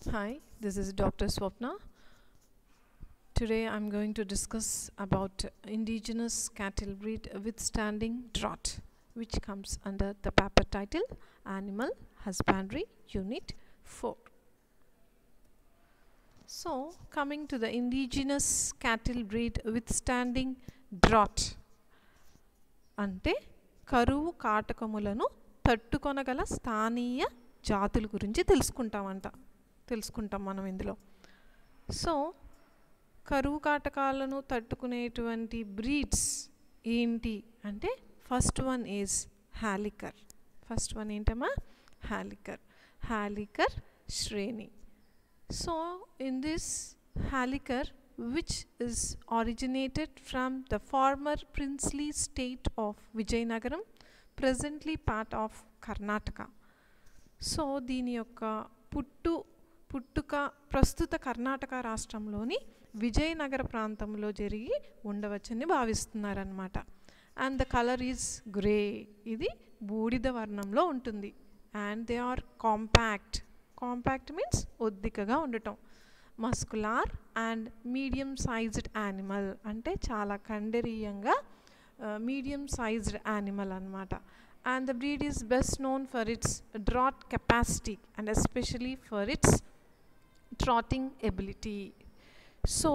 Hi, this is Dr. Swapna. Today I'm going to discuss about indigenous cattle breed withstanding drought, which comes under the paper title Animal Husbandry Unit 4. So, coming to the indigenous cattle breed withstanding drought అంటే కరువు కాటకములను తట్టుకొనగల స్థానీయ జాతుల గురించి తెలుసుకుంటామంట తెలుసుకుంటాం మనం ఇందులో so కరువు కాటకాలను తట్టుకునేటువంటి breeds ఏంటి అంటే first one is Hallikar first one ఏంటమ్మా హాలికర్ హాలికర్ శ్రేణి so in this Hallikar which is originated from the former princely state of Vijayanagaram, presently part of Karnataka. So దీని యొక్క పుట్టు పుట్టుక ప్రస్తుత కర్ణాటక రాష్ట్రంలోని విజయనగర ప్రాంతంలో జరిగి ఉండవచ్చని భావిస్తున్నారనమాట and the colour is grey ఇది బూడిద వర్ణంలో ఉంటుంది and they are compact compact means ఒద్దికగా ఉండటం muscular and medium sized animal అంటే చాలా కండరీయంగా మీడియం సైజ్డ్ యానిమల్ అనమాట and the breed is best known for its draught capacity and especially for its trotting ability so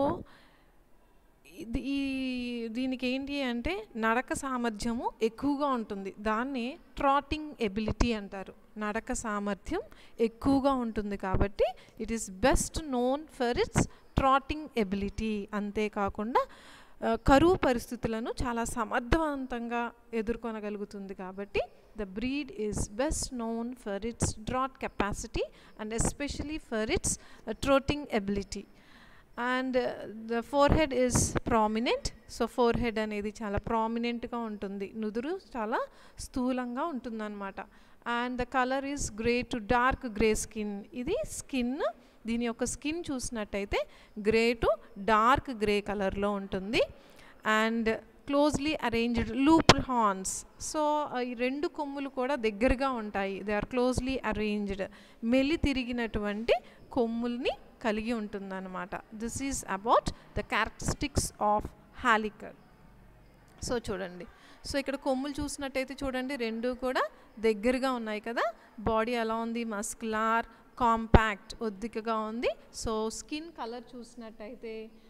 ఇది ఈ దీనికి ఏంటి అంటే నడక సామర్థ్యము ఎక్కువగా ఉంటుంది దాన్నే ట్రాటింగ్ ఎబిలిటీ అంటారు నడక సామర్థ్యం ఎక్కువగా ఉంటుంది కాబట్టి it is best known for its trotting ability అంతేకాకుండా కరువు పరిస్థితులను చాలా సమర్థవంతంగా ఎదుర్కొనగలుగుతుంది కాబట్టి the breed is best known for its draught capacity and especially for its trotting ability and the forehead is prominent so forehead అనేది చాలా ప్రామినెంట్గా ఉంటుంది నుదురు చాలా స్థూలంగా ఉంటుందన్నమాట and the colour is grey to dark grey skin ఇది skin దీని యొక్క స్కిన్ చూసినట్టయితే గ్రే టు డార్క్ గ్రే కలర్లో ఉంటుంది and closely arranged loop horns so ఈ రెండు కొమ్ములు కూడా దగ్గరగా ఉంటాయి దే ఆర్ క్లోజ్లీ అరేంజ్డ్ మెలి తిరిగినటువంటి కొమ్ముల్ని కలిగి ఉంటుందన్నమాట this is about the characteristics of Hallikar so చూడండి సో ఇక్కడ కొమ్ములు చూసినట్టయితే చూడండి రెండు కూడా దగ్గరగా ఉన్నాయి కదా బాడీ ఎలా ఉంది మస్కులార్ కాంపాక్ట్ ఒద్దికగా ఉంది సో స్కిన్ కలర్ చూసినట్టయితే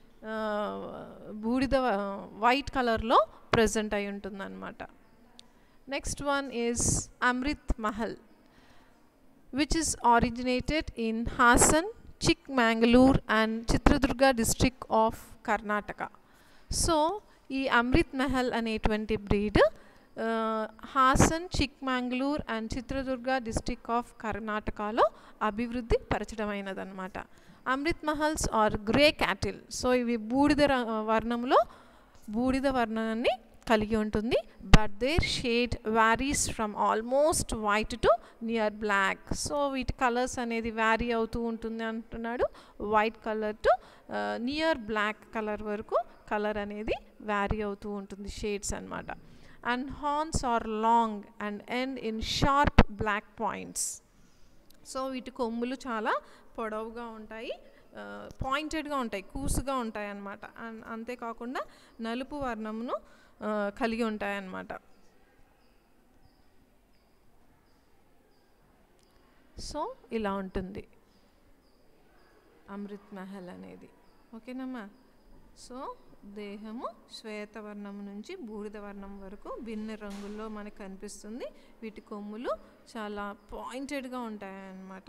బూడిద వైట్ కలర్లో ప్రజెంట్ అయి ఉంటుందన్నమాట next one is Amrit Mahal which is originated in Hassan Chikmagalur and Chitradurga district of Karnataka so ఈ అమృత్ మహల్ అనేటువంటి breed Hassan Chikmagalur and Chitradurga district of కర్ణాటకలో అభివృద్ధి పరచడమైనదన్నమాట Amrit Mahals are grey cattle so ఇవి బూడిద వర్ణంలో బూడిద వర్ణాన్ని కలిగి ఉంటుంది but their shade varies from almost white to near black so వీటి కలర్స్ అనేది వ్యారీ అవుతూ ఉంటుంది అంటున్నాడు white colour to near black colour వరకు కలర్ అనేది వ్యారీ అవుతూ ఉంటుంది షేడ్స్ అనమాట and horns are long and end in sharp black points so వీటి కొమ్ములు చాలా పొడవుగా ఉంటాయి పాయింటెడ్గా ఉంటాయి కూసుగా ఉంటాయి అన్నమాట అండ్ అంతేకాకుండా నలుపు వర్ణమును కలిగి ఉంటాయన్నమాట సో ఇలా ఉంటుంది అమృత్ మహల్ అనేది ఓకేనమ్మా సో దేహము శ్వేతవర్ణం నుంచి బూడిద వర్ణం వరకు భిన్న రంగుల్లో మనకు కనిపిస్తుంది వీటి కొమ్ములు చాలా పాయింటెడ్గా ఉంటాయన్నమాట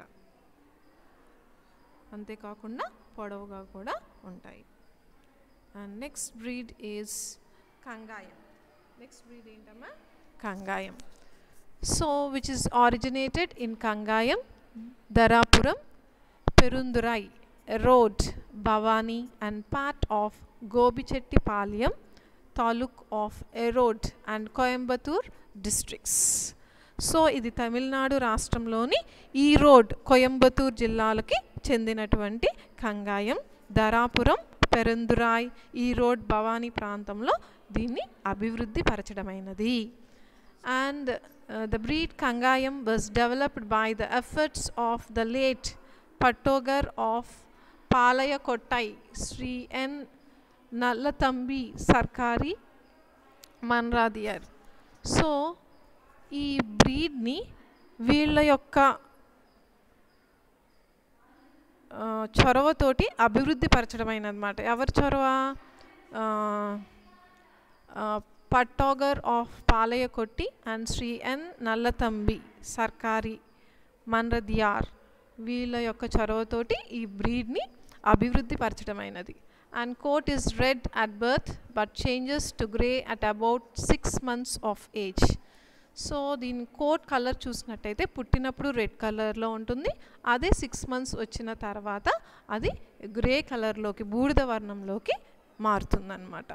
అంతేకాకుండా పొడవుగా కూడా ఉంటాయి and next breed is Kangayam next breed ఏంటమ్మా Kangayam so which is originated in Kangayam Dharapuram Perundurai road Bhavani and part of Gobichettipalayam taluk of Erode and Coimbatore districts so ఇది తమిళనాడు రాష్ట్రంలోని ఈరోడ్ కోయంబత్తూర్ జిల్లాలకి చెందినటువంటి కంగాయం ధరాపురం పెరందురాయ్ ఈరోడ్ భవానీ ప్రాంతంలో దీన్ని అభివృద్ధి పరచడమైనది and the breed Kangayam was developed by the efforts of the late Pattagar of Palaya Kottai Shri N Nallathambi Sarkarai Mandradiar so ఈ బ్రీడ్ని వీళ్ళ యొక్క ఆ, చొరవతోటి అభివృద్ధి పరచడమైనదన్నమాట ఎవరి చొరవ ఆ, ఆ, Pattagar of Palayakottai and Shri N Nallathambi Sarkarai Mandradiar వీళ్ళ యొక్క చొరవతోటి ఈ బ్రీడ్ని అభివృద్ధి పరచడమైనది and coat is red at birth but changes to grey at about six months of age so దీని కోట్ కలర్ చూసినట్టయితే పుట్టినప్పుడు రెడ్ కలర్లో ఉంటుంది అదే సిక్స్ మంత్స్ వచ్చిన తర్వాత అది గ్రే కలర్లోకి బూడిద వర్ణంలోకి మారుతుందన్నమాట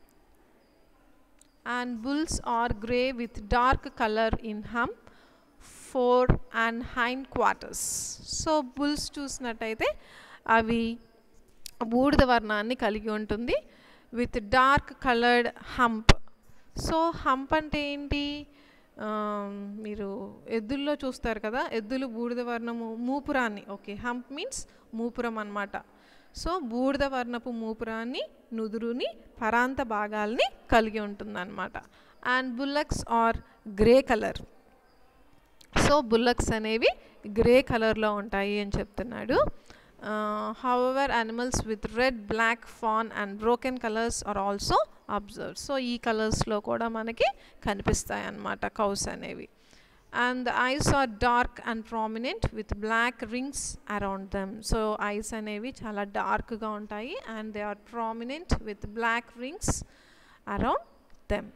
and bulls are grey with dark colour in hump fore and hindquarters so bulls చూసినట్టయితే అవి బూడిద వర్ణాన్ని కలిగి ఉంటుంది with dark coloured hump so hump అంటే ఏంటి ఆ, మీరు ఎద్దుల్లో చూస్తారు కదా ఎద్దులు బూడిద వర్ణము మూపురాన్ని ఓకే హంప్ మీన్స్ మూపురం అన్నమాట సో బూడిద వర్ణపు మూపురాన్ని నుదురుని పరాంత భాగాల్ని కలిగి ఉంటుందన్నమాట and bullocks are grey colour so bullocks అనేవి గ్రే కలర్లో ఉంటాయి అని చెప్తున్నాడు however animals with red black fawn and broken colours are also observe so ఈ కలర్స్లో కూడా మనకి కనిపిస్తాయి అన్నమాట కౌస్ అనేవి and the eyes are dark and prominent with black rings around them so eyes అనేవి చాలా డార్క్గా ఉంటాయి and they are prominent with black rings around them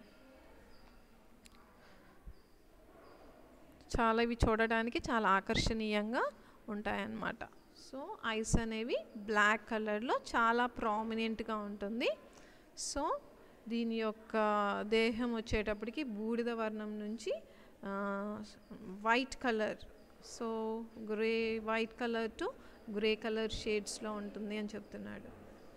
చాలా ఇవి చూడడానికి చాలా ఆకర్షణీయంగా ఉంటాయన్నమాట సో ఐస్ అనేవి బ్లాక్ కలర్లో చాలా ప్రామినెంట్గా ఉంటుంది సో దీని యొక్క దేహం వచ్చేటప్పటికి బూడిద వర్ణం నుంచి white colour so grey white colour to grey colour షేడ్స్లో ఉంటుంది అని చెప్తున్నాడు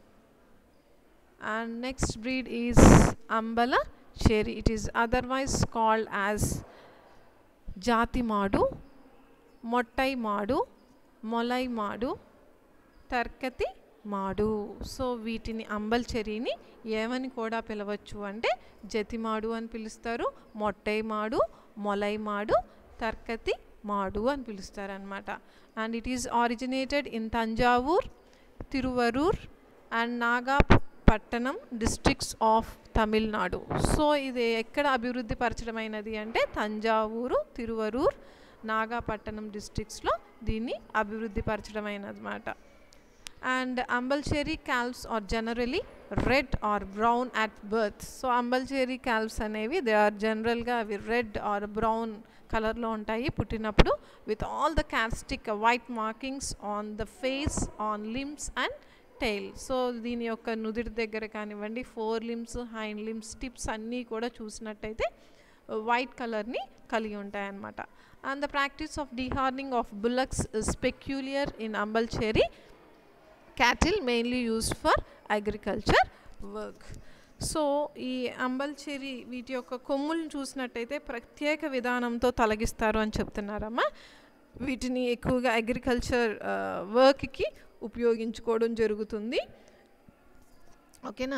and next breed is Umblachery it is otherwise called as Jathi Madu మొట్టై మాడు మొలై మాడు తర్కతి మాడు సో వీటిని అంబల్ చెరీని ఏమని కూడా పిలవచ్చు అంటే జతిమాడు అని పిలుస్తారు మొట్టై మాడు మొలై మాడు తర్కతి మాడు అని పిలుస్తారనమాట and it is originated in Thanjavur Thiruvarur and Nagapattinam districts of Tamil Nadu so ఇది ఎక్కడ అభివృద్ధి పరచడమైనది అంటే తంజావూరు తిరువరూర్ నాగాపట్టణం డిస్ట్రిక్ట్స్లో దీన్ని అభివృద్ధి పరచడమైనదన్నమాట and Umblachery calves are generally red or brown at birth so Umblachery calves అనేవి దే ఆర్ జనరల్గా అవి రెడ్ ఆర్ బ్రౌన్ కలర్లో ఉంటాయి పుట్టినప్పుడు with all the characteristic white markings on the face on limbs and tail so దీని యొక్క నుదిటి దగ్గర కానివ్వండి fore limbs hind limbs tips అన్నీ కూడా చూసినట్టయితే వైట్ కలర్ని కలిగి ఉంటాయన్నమాట and the practice of dehorning of bullocks is peculiar in Umblachery cattle mainly used for agriculture work so ఈ అంబల్చేరి వీటి యొక్క కొమ్ములను చూసినట్టయితే ప్రత్యేక విధానంతో తొలగిస్తారు అని చెప్తున్నారమ్మా వీటిని ఎక్కువగా అగ్రికల్చర్ వర్క్కి ఉపయోగించుకోవడం జరుగుతుంది ఓకేనా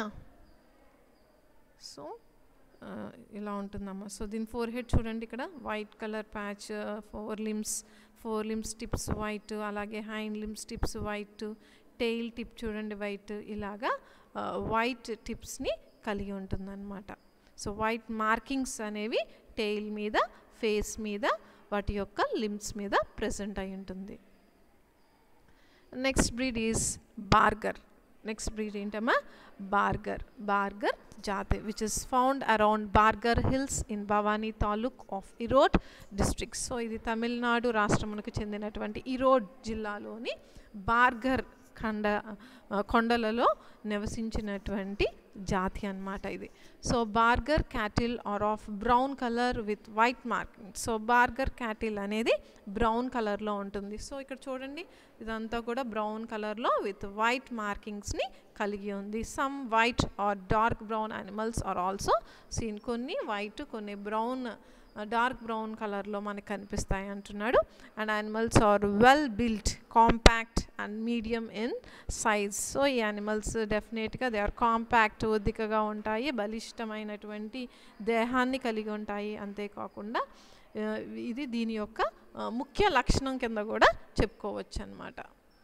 సో ఇలా ఉంటుందమ్మా సో దీని ఫోర్ హెడ్ చూడండి ఇక్కడ white colour patch fore limbs fore limbs tips white అలాగే hind limbs tips white tail tip చూడండి వైట్ ఇలాగా వైట్ టిప్స్ని కలిగి ఉంటుందన్నమాట సో వైట్ మార్కింగ్స్ అనేవి టెయిల్ మీద ఫేస్ మీద వాటి యొక్క లిమ్స్ మీద ప్రెసెంట్ అయి ఉంటుంది next breed is Bargur next breed ఏంటమ్మా బార్గర్ బార్గర్ జాతి which is found around Bargur hills in Bhavani taluk of Erode district so ఇది తమిళనాడు రాష్ట్రమునకు చెందినటువంటి ఇరోడ్ జిల్లాలోని బార్గర్ ఖండ కొండలలో నివసించినటువంటి జాతి అన్నమాట ఇది so Bargur cattle are of brown colour with white marking so Bargur cattle అనేది బ్రౌన్ కలర్లో ఉంటుంది సో ఇక్కడ చూడండి ఇదంతా కూడా బ్రౌన్ కలర్లో విత్ వైట్ మార్కింగ్స్ని కలిగి ఉంది some white or dark brown animals are also seen కొన్ని వైట్ కొన్ని బ్రౌన్ డార్క్ బ్రౌన్ కలర్లో మనకు కనిపిస్తాయి అంటున్నాడు and animals are well built compact and medium in size so ఈ యానిమల్స్ డెఫినెట్గా దే ఆర్ కాంపాక్ట్ ఒద్దికగా ఉంటాయి బలిష్టమైనటువంటి దేహాన్ని కలిగి ఉంటాయి అంతేకాకుండా ఆ, ఇది దీని యొక్క ఆ, ముఖ్య లక్షణం కింద కూడా చెప్పుకోవచ్చు అనమాట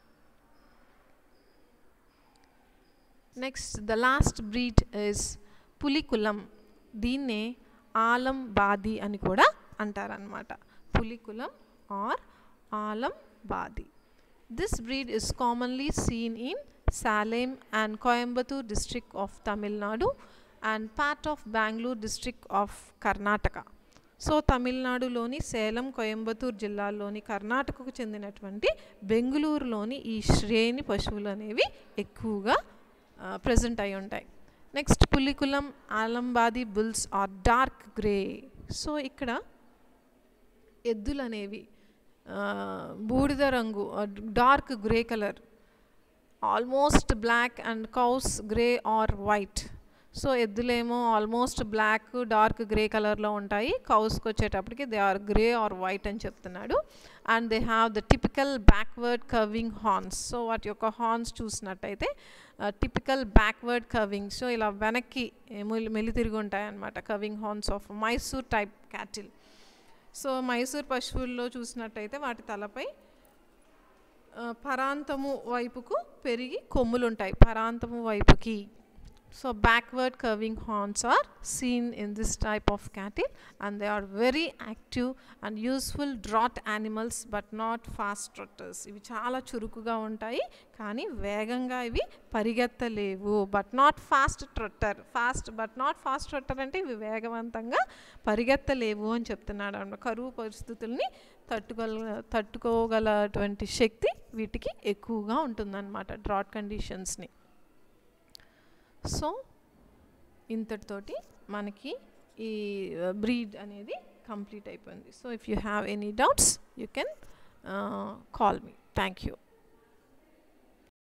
next the last breed is Pulikulam దీన్నే ఆలం బాది అని కూడా అంటారనమాట పులికులం or Alambadi this breed is commonly seen in Salem and Coimbatore district of Tamil Nadu and part of Bengaluru district of Karnataka so తమిళనాడులోని సేలం కోయంబత్తూర్ జిల్లాల్లోని కర్ణాటకకు చెందినటువంటి బెంగుళూరులోని ఈ శ్రేణి పశువులు అనేవి ఎక్కువగా ప్రజెంట్ అయి ఉంటాయి next Pulikulam Alambadi bulls are dark grey so ఇక్కడ ఎద్దులు అనేవి ఆ, బూడిద రంగు dark grey colour almost black and cows grey or white so ఎద్దులేమో ఆల్మోస్ట్ బ్లాక్ డార్క్ గ్రే కలర్లో ఉంటాయి కౌస్కి వచ్చేటప్పటికి they are grey or white అని చెప్తున్నాడు and they have the typical backward curving horns so వాటి యొక్క హార్న్స్ చూసినట్టయితే టిపికల్ బ్యాక్వర్డ్ కర్వింగ్ సో ఇలా వెనక్కి మెలి మెలి తిరిగి ఉంటాయి అన్నమాట curving horns of Mysore type cattle so Mysore పశువుల్లో చూసినట్టయితే వాటి తలపై ఆ, పరాంతము వైపుకు పెరిగి కొమ్ములు ఉంటాయి పరాంతము వైపుకి so backward curving horns are seen in this type of cattle and they are very active and useful draught animals but not fast trotters ఇవి చాలా చురుకుగా ఉంటాయి కానీ వేగంగా ఇవి పరిగెత్తలేవు but not fast trotter fast but not fast trotter అంటే ఇవి వేగవంతంగా పరిగెత్తలేవు అని చెప్తున్నాడు అన్నమాట కరువు పరిస్థితుల్ని తట్టుకోగల తట్టుకోగలటువంటి శక్తి వీటికి ఎక్కువగా ఉంటుందన్నమాట డ్రాట్ కండిషన్స్ని సో ఇంతటితోటి మనకి ఈ బ్రీడ్ అనేది కంప్లీట్ అయిపోయింది so if you have any doubts you can call me thank you